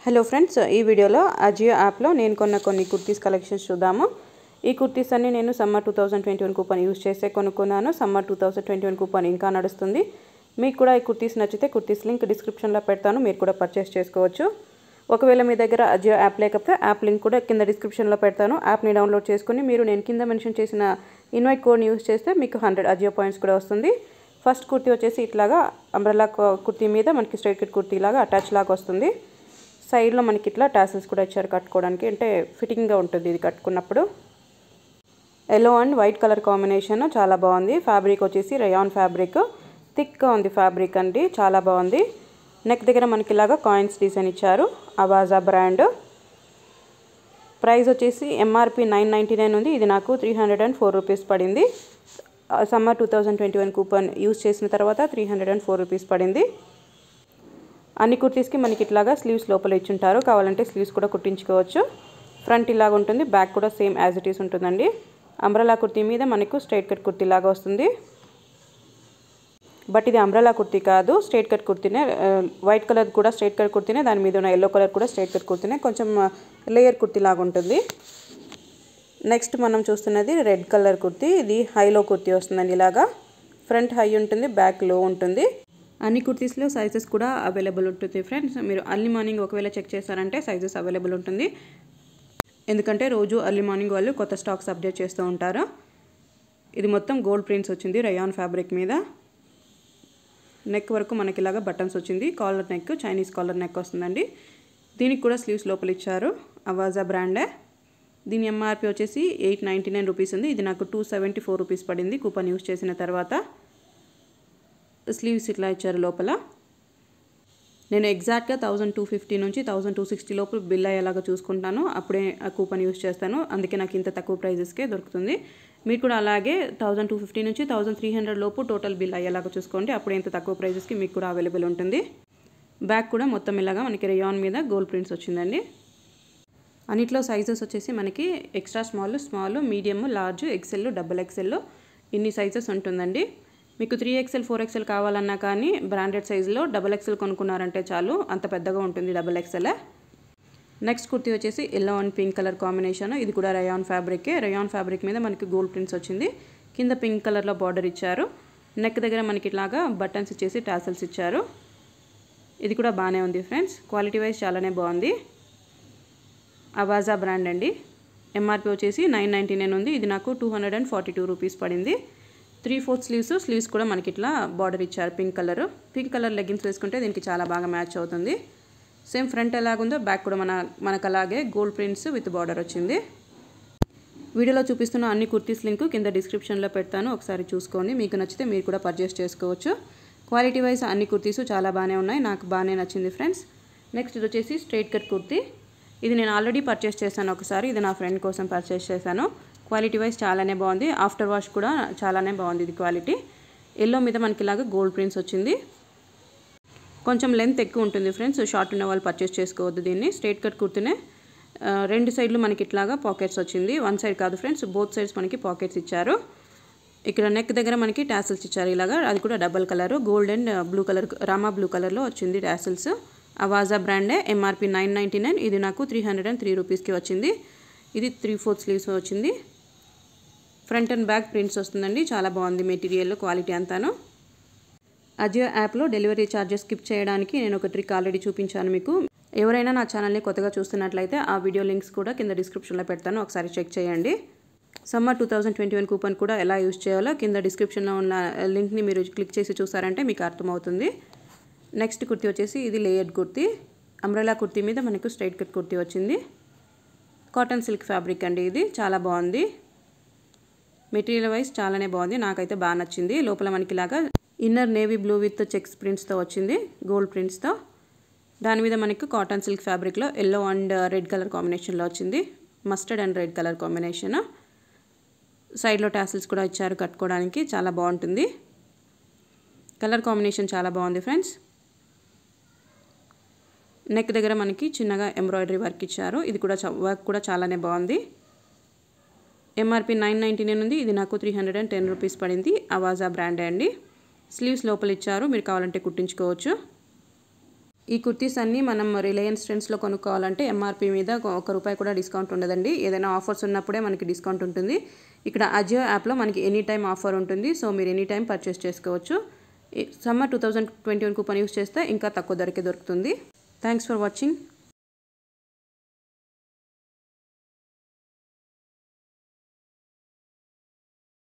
hello friends ఈ వీడియోలో అజియో యాప్లో నేను కొన్న కొన్ని కుర్తీస్ కలెక్షన్స్ చూద్దాము ఈ కుర్తీస్ అన్ని నేను summer two thousand twenty one coupon use చేస్తే కొనుక్కున్నాను summer two thousand twenty one coupon ఇంకా నడుస్తుంది మీకు కూడా ఈ కుర్తీస్ నచ్చితే కుర్తీస్ లింక్ డిస్క్రిప్షన్లో పెడతాను మీరు కూడా పర్చేస్ చేసుకోవచ్చు ఒకవేళ మీ దగ్గర అజియో యాప్ లేకపోతే యాప్ లింక్ కూడా కింద డిస్క్రిప్షన్లో పెడతాను యాప్ని డౌన్లోడ్ చేసుకుని మీరు నేను కింద మెన్షన్ చేసిన ఇన్వైట్ కోడ్ని యూస్ చేస్తే మీకు హండ్రెడ్ అజియో పాయింట్స్ కూడా వస్తుంది ఫస్ట్ కుర్తీ వచ్చేసి ఇట్లాగా అంబ్రెల్లా కుర్తీ మీద మనకి స్ట్రైట్ కట్ కుర్తీ లాగా అటాచ్ లాగా వస్తుంది సైడ్లో మనకి ఇట్లా టాసిల్స్ కూడా ఇచ్చారు కట్టుకోవడానికి అంటే ఫిట్టింగ్గా ఉంటుంది ఇది కట్టుకున్నప్పుడు yellow and white colour combination చాలా బాగుంది ఫ్యాబ్రిక్ వచ్చేసి రయాన్ ఫ్యాబ్రిక్ థిక్గా ఉంది ఫ్యాబ్రిక్ అండి చాలా బాగుంది నెక్ దగ్గర మనకి ఇలాగా కాయిన్స్ డిజైన్ ఇచ్చారు అవాజా బ్రాండ్ ప్రైస్ వచ్చేసి ఎంఆర్పి నైన్ నైంటీ నైన్ ఉంది ఇది నాకు three hundred and four rupees పడింది summer two thousand twenty one coupon use చేసిన తర్వాత three hundred and four rupees పడింది అన్ని కుర్తీస్కి మనకి ఇట్లాగా స్లీవ్స్ లోపల ఇచ్చుంటారు కావాలంటే స్లీవ్స్ కూడా కుట్టించుకోవచ్చు ఫ్రంట్ ఇలాగ ఉంటుంది బ్యాక్ కూడా సేమ్ యాజ్ ఇట్ ఈస్ ఉంటుందండి అంబ్రలా కుర్తీ మీద మనకు స్ట్రైట్ కట్ కుర్తీ లాగా వస్తుంది బట్ ఇది అంబ్రలా కుర్తీ కాదు స్ట్రైట్ కట్ కుర్తీనే వైట్ కలర్ కూడా స్ట్రైట్ కట్ కుర్తీనే దాని మీద ఉన్న ఎల్లో కలర్ కూడా స్ట్రైట్ కట్ కుర్తీనే కొంచెం లేయర్ కుర్తీ లాగా ఉంటుంది నెక్స్ట్ మనం చూస్తున్నది రెడ్ కలర్ కుర్తీ ఇది హైలో కుర్తీ వస్తుందండి ఇలాగా ఫ్రంట్ హై ఉంటుంది బ్యాక్ లో ఉంటుంది అన్ని కుర్తీస్లో సైజెస్ కూడా అవైలబుల్ ఉంటుంది ఫ్రెండ్స్ మీరు అర్లీ మార్నింగ్ ఒకవేళ చెక్ చేస్తారంటే సైజెస్ అవైలబుల్ ఉంటుంది ఎందుకంటే రోజు అర్లీ మార్నింగ్ వాళ్ళు కొత్త స్టాక్స్ అప్డేట్ చేస్తూ ఉంటారు ఇది మొత్తం గోల్డ్ ప్రింట్స్ వచ్చింది రయాన్ ఫ్యాబ్రిక్ మీద నెక్ వరకు మనకి ఇలాగా బటన్స్ వచ్చింది collar neck Chinese collar neck వస్తుందండి దీనికి కూడా స్లీవ్స్ లోపల ఇచ్చారు అవాజా బ్రాండే దీని ఎంఆర్పి వచ్చేసి ఎయిట్ నైంటీ నైన్ రూపీస్ ఉంది ఇది నాకు టూ సెవెంటీ ఫోర్ రూపీస్ పడింది కూపన్ యూస్ చేసిన తర్వాత స్లీవ్స్ ఇట్లా ఇచ్చారు లోపల నేను ఎగ్జాక్ట్గా థౌజండ్ టూ ఫిఫ్టీ నుంచి థౌజండ్ టూ సిక్స్టీ లోపు బిల్ అయ్యేలాగా చూసుకుంటాను అప్పుడే ఆ కూపన్ యూస్ చేస్తాను అందుకే నాకు ఇంత తక్కువ ప్రైజెస్కే దొరుకుతుంది మీరు కూడా అలాగే థౌజండ్ టూ ఫిఫ్టీ నుంచి థౌజండ్ త్రీ హండ్రెడ్ లోపు టోటల్ బిల్ అయ్యేలాగా చూసుకోండి అప్పుడే ఇంత తక్కువ ప్రైజెస్కి మీకు కూడా అవైలబుల్ ఉంటుంది బ్యాక్ కూడా మొత్తం ఇలాగా మనకి రేయాన్ మీద గోల్డ్ ప్రింట్స్ వచ్చిందండి అన్నిట్లో సైజెస్ వచ్చేసి మనకి extra small small medium large XL double XL ఇన్ని సైజెస్ ఉంటుందండి మీకు త్రీ ఎక్సెల్ ఫోర్ ఎక్సెల్ కావాలన్నా కానీ బ్రాండెడ్ సైజులో డబుల్ ఎక్సెల్ కొనుక్కున్నారంటే చాలు అంత పెద్దగా ఉంటుంది డబుల్ ఎక్సెల్ నెక్స్ట్ కుర్తీ వచ్చేసి yellow and pink colour combination ఇది కూడా రయాన్ ఫ్యాబ్రికే రయాన్ ఫ్యాబ్రిక్ మీద మనకి గోల్డ్ ప్రింట్స్ వచ్చింది కింద పింక్ కలర్లో బార్డర్ ఇచ్చారు నెక్ దగ్గర మనకి ఇట్లాగా బటన్స్ ఇచ్చేసి టాసల్స్ ఇచ్చారు ఇది కూడా బాగానే ఉంది ఫ్రెండ్స్ క్వాలిటీ వైజ్ చాలానే బాగుంది అవాజా బ్రాండ్ అండి ఎంఆర్పి వచ్చేసి నైన్ నైంటీ నైన్ ఉంది ఇది నాకు two hundred and forty two rupees పడింది త్రీ ఫోర్త్ స్లీవ్స్ స్లీవ్స్ కూడా మనకి ఇట్లా బార్డర్ ఇచ్చారు pink colour pink colour leggings వేసుకుంటే దీనికి చాలా బాగా మ్యాచ్ అవుతుంది సేమ్ ఫ్రంట్ ఎలాగుందో బ్యాక్ కూడా మన మనకు అలాగే గోల్డ్ ప్రింట్స్ విత్ బార్డర్ వచ్చింది వీడియోలో చూపిస్తున్న అన్ని కుర్తీస్ లింక్ కింద డిస్క్రిప్షన్లో పెడతాను ఒకసారి చూసుకోండి మీకు నచ్చితే మీరు కూడా పర్చేస్ చేసుకోవచ్చు క్వాలిటీ వైజ్ అన్ని కుర్తీస్ చాలా బాగానే ఉన్నాయి నాకు బాగానే నచ్చింది ఫ్రెండ్స్ నెక్స్ట్ ఇది వచ్చేసి స్ట్రైట్ కట్ కుర్తీ ఇది నేను ఆల్రెడీ పర్చేస్ చేశాను ఒకసారి ఇది నా ఫ్రెండ్ కోసం పర్చేస్ చేశాను క్వాలిటీ వైజ్ చాలానే బాగుంది ఆఫ్టర్ వాష్ కూడా చాలానే బాగుంది ఇది క్వాలిటీ ఎల్లో మీద మనకి ఇలాగా గోల్డ్ ప్రింట్స్ వచ్చింది కొంచెం లెంత్ ఎక్కువ ఉంటుంది ఫ్రెండ్స్ షార్ట్ ఉన్న వాళ్ళు పర్చేస్ చేసుకోవద్దు దీన్ని స్ట్రైట్ కట్ కుర్తీనే రెండు సైడ్లు మనకి ఇట్లాగా పాకెట్స్ వచ్చింది వన్ సైడ్ కాదు ఫ్రెండ్స్ బోత్ సైడ్స్ మనకి పాకెట్స్ ఇచ్చారు ఇక్కడ నెక్ దగ్గర మనకి టాసిల్స్ ఇచ్చారు ఇలాగా అది కూడా double colour gold and blue colour Rama blue కలర్లో వచ్చింది టాసిల్స్ అవాజా బ్రాండే ఎంఆర్పి నైన్ నైంటీ నైన్ ఇది నాకు త్రీ హండ్రెడ్ అండ్ త్రీ రూపీస్కి వచ్చింది ఇది త్రీ ఫోర్త్ స్లీవ్స్ వచ్చింది ఫ్రంట్ అండ్ బ్యాక్ ప్రింట్స్ వస్తుందండి చాలా బాగుంది మెటీరియల్ క్వాలిటీ అంతాను అజియో యాప్లో డెలివరీ ఛార్జెస్ స్కిప్ చేయడానికి నేను ఒక ట్రిక్ ఆల్రెడీ చూపించాను మీకు ఎవరైనా నా ఛానల్ని కొత్తగా చూస్తున్నట్లయితే ఆ వీడియో లింక్స్ కూడా కింద డిస్క్రిప్షన్లో పెడతాను ఒకసారి చెక్ చేయండి summer two thousand twenty one coupon కూడా ఎలా యూజ్ చేయాలో కింద డిస్క్రిప్షన్లో ఉన్న లింక్ని మీరు క్లిక్ చేసి చూసారంటే మీకు అర్థమవుతుంది నెక్స్ట్ కుర్తీ వచ్చేసి ఇది లేయర్డ్ కుర్తీ అంబ్రెలా కుర్తీ మీద మనకు స్ట్రైట్ కట్ కుర్తీ వచ్చింది కాటన్ సిల్క్ ఫ్యాబ్రిక్ అండి ఇది చాలా బాగుంది మెటీరియల్ వైజ్ చాలానే బాగుంది నాకైతే బాగా నచ్చింది లోపల మనకి ఇలాగా inner navy blue with checks ప్రింట్స్తో వచ్చింది గోల్డ్ ప్రింట్స్తో దాని మీద మనకు కాటన్ సిల్క్ ఫ్యాబ్రిక్లో ఎల్లో అండ్ రెడ్ కలర్ కాంబినేషన్లో వచ్చింది mustard and red colour combination సైడ్లో టాసిల్స్ కూడా ఇచ్చారు కట్టుకోవడానికి చాలా బాగుంటుంది కలర్ కాంబినేషన్ చాలా బాగుంది ఫ్రెండ్స్ నెక్ దగ్గర మనకి చిన్నగా ఎంబ్రాయిడరీ వర్క్ ఇచ్చారు ఇది కూడా వర్క్ కూడా చాలానే బాగుంది ఎంఆర్పి నైన్ నైంటీ నైన్ ఉంది ఇది నాకు three hundred and ten rupees పడింది అవాజా బ్రాండే అండి స్లీవ్స్ లోపల ఇచ్చారు మీరు కావాలంటే కుట్టించుకోవచ్చు ఈ కుర్తీస్ అన్నీ మనం రిలయన్స్ ట్రెండ్స్లో కొనుక్కోవాలంటే ఎంఆర్పి మీద ఒక రూపాయి కూడా డిస్కౌంట్ ఉండదండి ఏదైనా ఆఫర్స్ ఉన్నప్పుడే మనకి డిస్కౌంట్ ఉంటుంది ఇక్కడ అజియో యాప్లో మనకి ఎనీ టైం ఆఫర్ ఉంటుంది సో మీరు ఎనీ టైం పర్చేస్ చేసుకోవచ్చు summer two thousand twenty one coupon use చేస్తే ఇంకా తక్కువ ధరకే దొరుకుతుంది థ్యాంక్స్ ఫర్ వాచింగ్